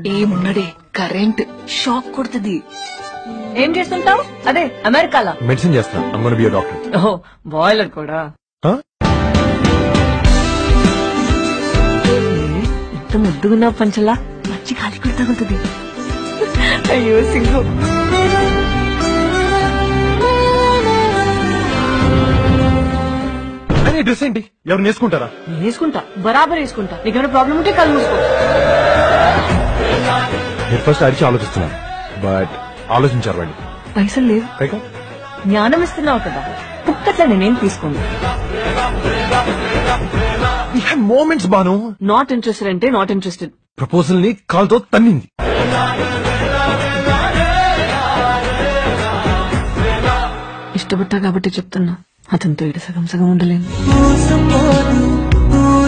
ఏమున్నడే current shock కొడుతుంది ఏం చేస్తుంటావు అదే అమెరికాలో మెడిసిన్ చేస్తున్నా I'm gonna be a doctor ఓహో బాయిలర్ కూడా ఎంత ముద్దుగున్నావు పంచలా మంచి గాలి కూడా తగులుతుంది అయ్యో సింగు అరే డ్రెస్ ఏంటి ఎవరు నేసుకుంటారా నేను వేసుకుంటా బరాబర్ వేసుకుంటా నీకేమైనా ప్రాబ్లం ఉంటే కళ్ళు మూసుకో మీరు ఫస్ట్ అడిచి ఆలోచిస్తున్నారు బట్ ఆలోచించారు వాళ్ళు పైసలు లేవు పైగా జ్ఞానం ఇస్తున్నావు కదా పుక్కట్లా నేనేం తీసుకోను మూమెంట్స్ బాను నాట్ ఇంట్రెస్టెడ్ అంటే నాట్ ఇంట్రెస్టెడ్ ప్రపోజల్ ని కాల్తో తన్నింది ఇష్టపడ్డా కాబట్టి చెప్తున్నా అతనితో ఇటు సగం సగం ఉండలేను మోసపోదు